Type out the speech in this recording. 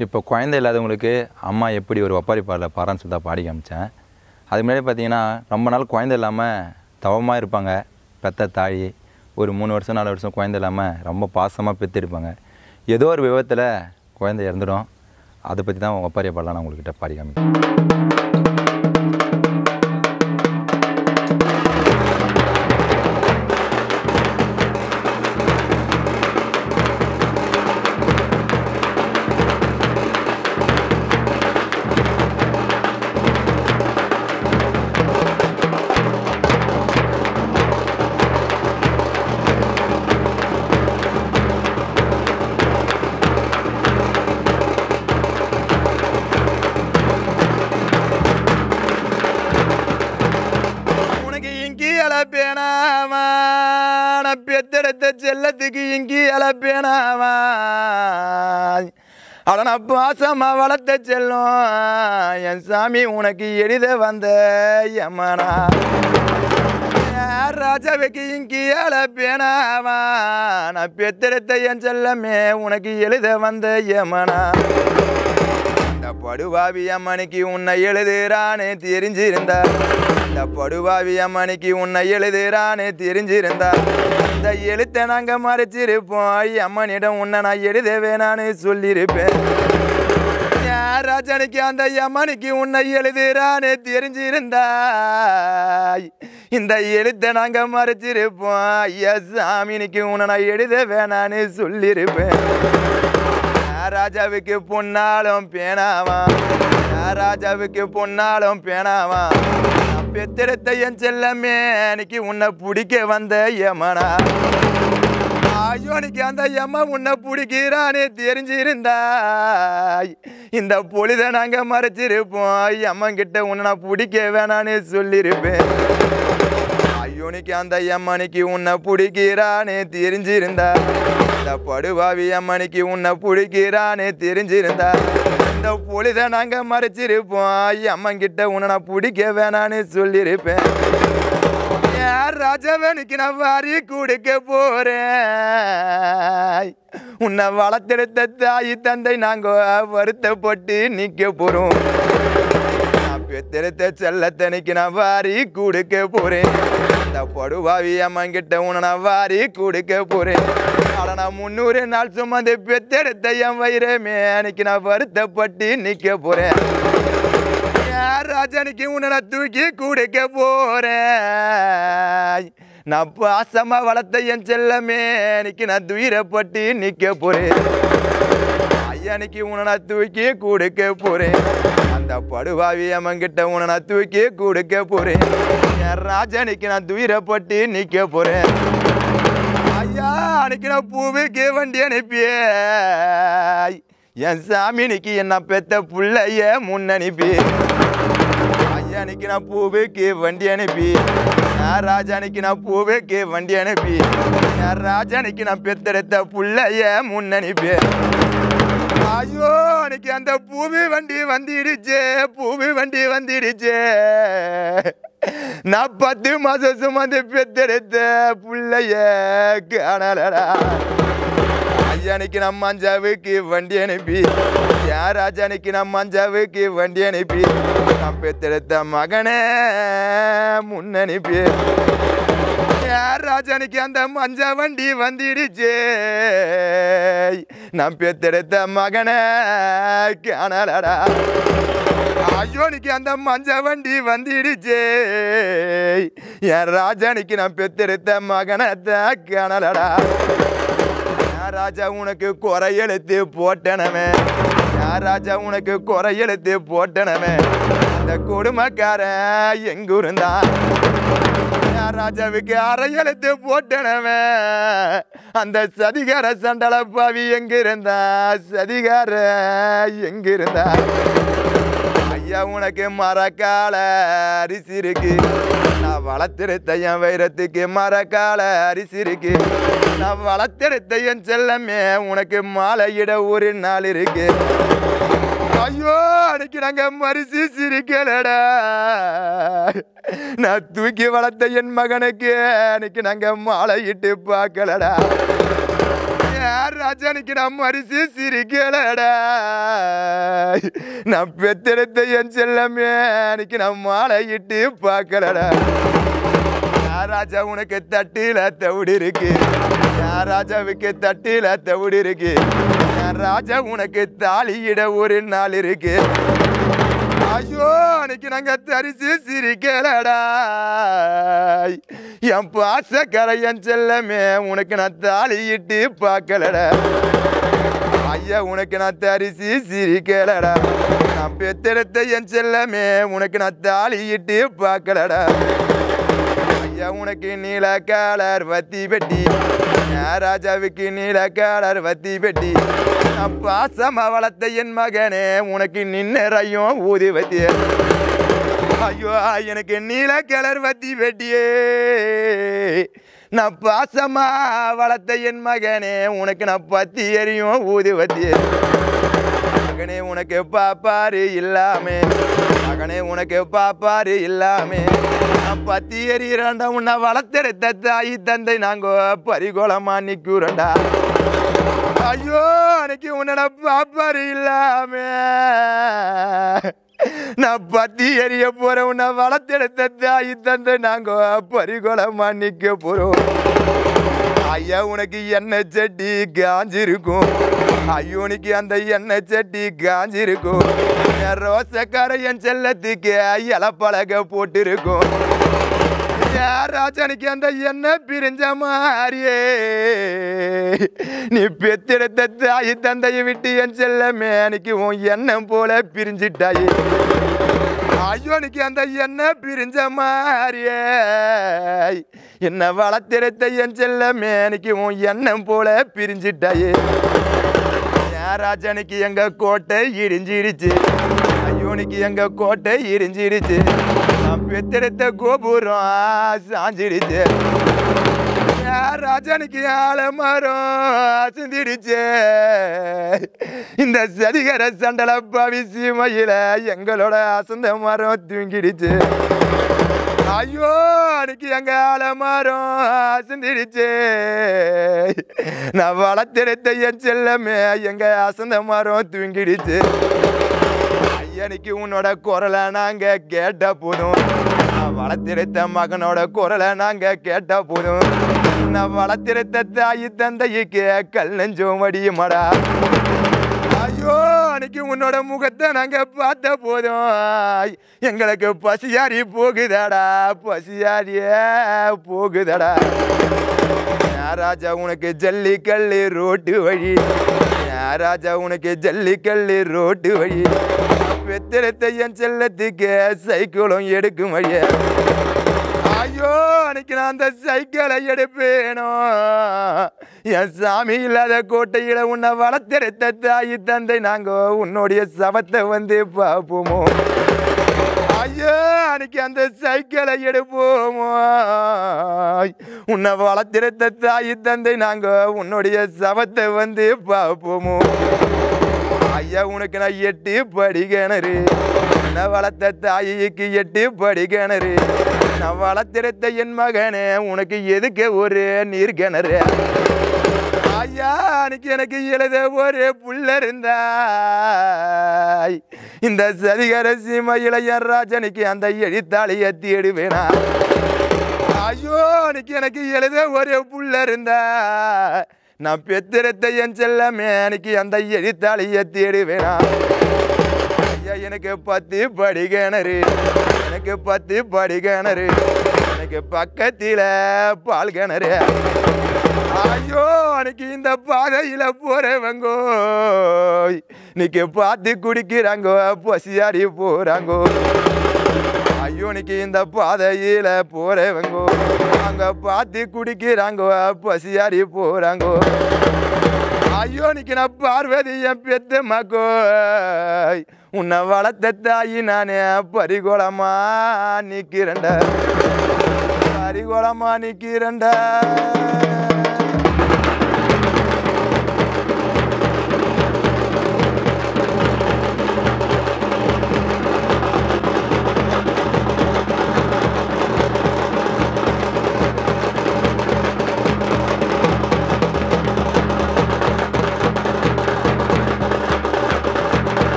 இப்போ குழந்தை இல்லாதவங்களுக்கு அம்மா எப்படி ஒரு ஒப்பாரி பாடல பாரான்னு சொல்லி தான் பாடி காமிச்சேன் அது முன்னாடி பார்த்தீங்கன்னா ரொம்ப நாள் குழந்தை இல்லாமல் தவமாக இருப்பாங்க பெத்த தாய் ஒரு மூணு வருஷம் நாலு வருஷம் குழந்தை இல்லாமல் ரொம்ப பாசமாக பெற்றெடுப்பாங்க ஏதோ ஒரு விபத்தில் குழந்தை இறந்துடும் அதை பற்றி தான் ஒப்பாரி பாடலாம் நான் உங்கள்கிட்ட பாடி காமிக்கிறேன் உனக்கு இங்கி அலப்பேனாமா நான் பெத்தெடுத்த செல்லத்துக்கு இங்கி அலப்பேனாமா அட நான் பாசமா வளர்த்த செல்லும் என் சாமி உனக்கு எளித வந்த யமனா யார் ராஜாவுக்கு இங்கி அலப்பேனாமா நான் பெத்தெடுத்த என் செல்லமே உனக்கு எழுத வந்த யமனா இந்த படுவாவி அம்மனுக்கு உன்னை எழுதுறானே தெரிஞ்சிருந்தா இந்த படுவாவி அம்மனுக்கு உன்னை எழுதுறானே தெரிஞ்சிருந்தா இந்த எழுத்தை நாங்க மறைச்சிருப்போம் அம்மனிடம் உன்னை நான் எழுத வேணான்னு சொல்லியிருப்பேன் யார் ராஜனுக்கு அந்த அம்மனுக்கு உன்னை எழுதுறானே தெரிஞ்சிருந்தா இந்த எழுத்தை நாங்க மறைச்சிருப்போம் ஐயா சாமினிக்கு உன்னை நான் எழுத வேணான்னு சொல்லியிருப்பேன் யார் ராஜாவுக்கு பொன்னாலும் பேனாவா யார் ராஜாவுக்கு பொன்னாலும் பேனாவா நான் பெத்தெடுத்த என் செல்லமே அன்னைக்கு உன்னை பிடிக்க வந்த யமனா ஐயோனிக்கு அந்த யம உன்னை பிடிக்கிறானே தெரிஞ்சிருந்தாய் இந்த பொழுத நாங்க மறைச்சிருப்போம் யம்மன் கிட்ட உன்னை நான் பிடிக்க வேணான்னு சொல்லியிருப்பேன் ஐயோனிக்கு அந்த அம்மனிக்கு உன்னை பிடிக்கிறானே தெரிஞ்சிருந்தா இந்த படுவாவி அம்மனிக்கு உன்னை பிடிக்கிறானே தெரிஞ்சிருந்தா இந்த பொழுத நாங்க மறைச்சிருப்போம் அம்மன் கிட்ட உன்னை நான் பிடிக்க வேணான்னு சொல்லியிருப்பேன் யார் ராஜாவனுக்கு நான் வாரி கொடுக்க போறேன் உன்னை வளர்த்தெடுத்த தாய் தந்தை நாங்க வருத்தப்பட்டு நிக்க போறோம் நான் பெத்தெடுத்த செல்லத்தனைக்கு நான் வாரி கொடுக்க போறேன் இந்த படுவாவி அம்மன் கிட்ட உன்னை நான் வாரி கொடுக்க போறேன் ஆனா நான் முன்னூறு நாள் சுமந்து பெத்தெடுத்த என் வயிறமே அன்னைக்கு நான் வருத்தப்பட்டு நிக்க போறேன் யார் ராஜனுக்கு உன்னை நான் தூக்கி கொடுக்க போறேன் நான் பாசமா வளர்த்த என் செல்லமே அன்னைக்கு நான் துயிரப்பட்டு நிக்க போறேன் ஐயனுக்கு உன்னை நான் தூக்கி கொடுக்க போறேன் அந்த படுவாவி அம்மங்கிட்ட உன்னை நான் தூக்கி கொடுக்க போறேன் என் ராஜனுக்கு நான் துயிரப்பட்டு நிக்க போறேன் ஐயா அன்னைக்கு நான் பூவுக்கு வண்டி அனுப்பியே என் சாமினிக்கு என்ன பெத்த புள்ளைய முன்னனுப்பி ஐயானிக்கு நான் பூவுக்கு வண்டி அனுப்பி நான் ராஜானிக்கு நான் பூவுக்கு வண்டி அனுப்பி நான் ராஜானிக்கு நான் பெத்தெடுத்த புள்ளைய முன்னனுப்பி ஐயோ அன்னைக்கு அந்த பூவி வண்டி வந்துடுச்சு பூவி வண்டி வந்துடுச்சு நான் பத்து மாசம் சுமந்து பெத்தெடுத்த புள்ளைய காணலடா ஐயானுக்கு நம்ம அஞ்சாவுக்கு வண்டி அனுப்பி யார் ராஜானுக்கு நம்ம அஞ்சாவுக்கு வண்டி அனுப்பி நான் பெத்தெடுத்த மகனே முன்னனுப்பி யார் ராஜானுக்கு அந்த மஞ்ச வண்டி வந்துடுச்சு நான் பெத்தெடுத்த மகனே காணலடா ஐயோனுக்கு அந்த மஞ்ச வண்டி வந்துடுச்சு என் ராஜானுக்கு நான் பெத்தெடுத்த மகனை தான் காணலடா யார் ராஜா உனக்கு குறை எழுத்து போட்டனவே யார் ராஜா உனக்கு குறை எழுத்து போட்டனவே அந்த குடும்பக்காரன் எங்க இருந்தான் யார் ராஜாவுக்கு அரை எழுத்து போட்டனவே அந்த சதிகார சண்டல பாவி எங்க இருந்தா சதிகார எங்க இருந்தா ஐயா உனக்கு மரக்கால அரிசி இருக்கு நான் வளர்த்தெடுத்த என் வைரத்துக்கு மரக்கால அரிசி இருக்கு நான் வளர்த்தெடுத்த என் செல்லமே உனக்கு மாலையிட ஒரு நாள் இருக்கு ஐயோ அன்னைக்கு நாங்க மரிசி சிரிக்கலடா நான் தூக்கி வளர்த்த என் மகனுக்கு அன்னைக்கு நாங்க மாலையிட்டு பார்க்கலடா யார் ராஜானுக்கு நான் மரிசி சிரிக்கலடா நான் பெத்தெடுத்த என் செல்லமே அன்னைக்கு நான் மாலையிட்டு பார்க்கலடா யார் ராஜா உனக்கு தட்டில தவிடு இருக்கு யார் ராஜாவுக்கு தட்டில தவிடு இருக்கு யார் ராஜா உனக்கு தாலியிட ஒரு நாள் இருக்கு ஐயோ அன்னைக்கு நாங்க தரிசி சிரிக்கலடா என் பாசக்கரை என் செல்லமே உனக்கு நான் தாலியிட்டு பார்க்கலடா ஐயா உனக்கு நான் தரிசி சிரிக்கலடா நான் பெத்தெடுத்த என் செல்லமே உனக்கு நான் தாலியிட்டு பார்க்கலடா ஐயா உனக்கு நீல காலர் வத்தி பெட்டி என் ராஜாவுக்கு நீல காலர் வத்தி பெட்டி நான் பாசமா வளர்த்த என் மகனே உனக்கு நின்னரையும் ஊதி வத்திய ஐயோ எனக்கு நீல கலர் வத்தி பெட்டியே நான் பாசமா வளர்த்த என் மகனே உனக்கு நான் பத்தி எரியும் ஊதி வத்தியே மகனே உனக்கு பாப்பாரு இல்லாமே மகனே உனக்கு பாப்பாரு இல்லாமே நான் பத்தி எறிகிறண்டா உன்னை வளர்த்தெடுத்த தாய் தந்தை நாங்கோ பரிகோலமா நிற்கிறோண்டா ஐயோ அன்னைக்கு உன்னோட பாப்பாரு இல்லாமே நான் பத்தி எறிய போற உன்னை வளர்த்தெடுத்த தாய் தந்தை நாங்கோ பரிகோலமா நிற்க போறோம் ஐயா உனக்கு எண்ணெய் சட்டி காஞ்சிருக்கும் ஐயோனுக்கு அந்த எண்ணெய் சட்டி காஞ்சிருக்கும் என் ரோசக்கார என் செல்லத்துக்கு இலப்பழக போட்டிருக்கும் என் ராஜனுக்கு அந்த எண்ணெய் பிரிஞ்ச மாதிரியே நீ பெத்தெடுத்த தாய் தந்தையை விட்டு என் செல்லமே அன்னைக்கு உன் எண்ணம் போல பிரிஞ்சிட்டாயே ஐயோனுக்கு அந்த எண்ணெய் பிரிஞ்ச மாதிரியே என்ன வளர்த்தெடுத்த என் செல்லமே அன்னைக்கு உன் எண்ணம் போல பிரிஞ்சிட்டாயே என் ராஜனுக்கு எங்க கோட்டை இடிஞ்சிடுச்சு ஐயோனுக்கு எங்க கோட்டை இடிஞ்சிடுச்சு நான் பெத்தெடுத்த கோபுரம் சாஞ்சிடுச்சு என் ராஜனுக்கு ஆலமரம் அசந்திடுச்சு இந்த சதிகர சண்டல பவிசி மயில எங்களோட அசந்த மரம் தூங்கிடுச்சு ஐயோ அன்னைக்கு எங்க ஆலமரம் அசந்திடுச்சு நான் வளர்த்தெடுத்த என் செல்லமே எங்க அசந்த மரம் தூங்கிடுச்சு ஐயனுக்கு உன்னோட குரலை நாங்க கேட்ட போதும் நான் வளர்த்திருத்த மகனோட குரலை நாங்க கேட்ட போதும் நான் வளர்த்திருத்த தாய் தந்தைக்கு கல் நெஞ்சோம் வடியுமாடா ஐயோ அன்னைக்கு உன்னோட முகத்தை நாங்க பார்த்த போதும் எங்களுக்கு பசியாரி போகுதாடா பசியாரியே போகுதாடா என் ராஜா உனக்கு ஜல்லிக்கல்லு ரோட்டு வழி என் ராஜா உனக்கு ஜல்லிக்கல்லு ரோட்டு வழி பெத்திரத்தை என் செல்லத்துக்கு சைக்கிளும் எடுக்கும் வழிய ஐயோ அன்னைக்கு நான் அந்த சைக்கிளை எடுப்பேனோ என் சாமி இல்லாத கோட்டையில உன்னை வளர்த்தெடுத்த தாய் தந்தை நாங்க உன்னுடைய சவத்தை வந்து பார்ப்போமோ ஐயோ அன்னைக்கு அந்த சைக்கிளை எடுப்போமோ உன்னை வளர்த்திருத்த தாய் தந்தை நாங்க உன்னுடைய சவத்தை வந்து பார்ப்போமோ ஐயா உனக்கு நான் எட்டு படி கிணறு நான் வளர்த்த தாயிக்கு எட்டு படி கிணறு நான் வளர்த்திருத்த என் மகனே உனக்கு எதுக்கு ஒரு நீர் கிணறு ஐயா அன்னைக்கு எனக்கு எழுத ஒரு புள்ள இருந்தாய் இந்த சதிகர சீம இளையன் ராஜனுக்கு அந்த எழுத்தாளிய தேடுவேனா ஐயோ அன்னைக்கு எனக்கு எழுத ஒரு புள்ள இருந்தா நான் பெத்திரத்த என் செல்லமே அன்னைக்கு அந்த எழுத்தாளிய தேடுவேனா ஐயா எனக்கு பத்து படி கிணறு எனக்கு பத்து படி கிணறு எனக்கு பக்கத்தில பால் கிணறு ஐயோ அன்னைக்கு இந்த பாதையில போறவங்கோ இன்னைக்கு பார்த்து குடிக்கிறாங்கோ பசியாடி போறாங்கோ ஐயோ இன்னைக்கு இந்த பாதையில போறவங்கோ அங்க பார்த்து குடிக்கிறாங்கோ பசியாடி போறாங்கோ ஐயோ இன்னைக்கு நான் பார்வதி என் பெத்த மக்கோ உன்னை வளர்த்த தாயி நானே பரிகோளமா நிக்கிறேன்டா பரிகோளமா நிக்கிறேன்டா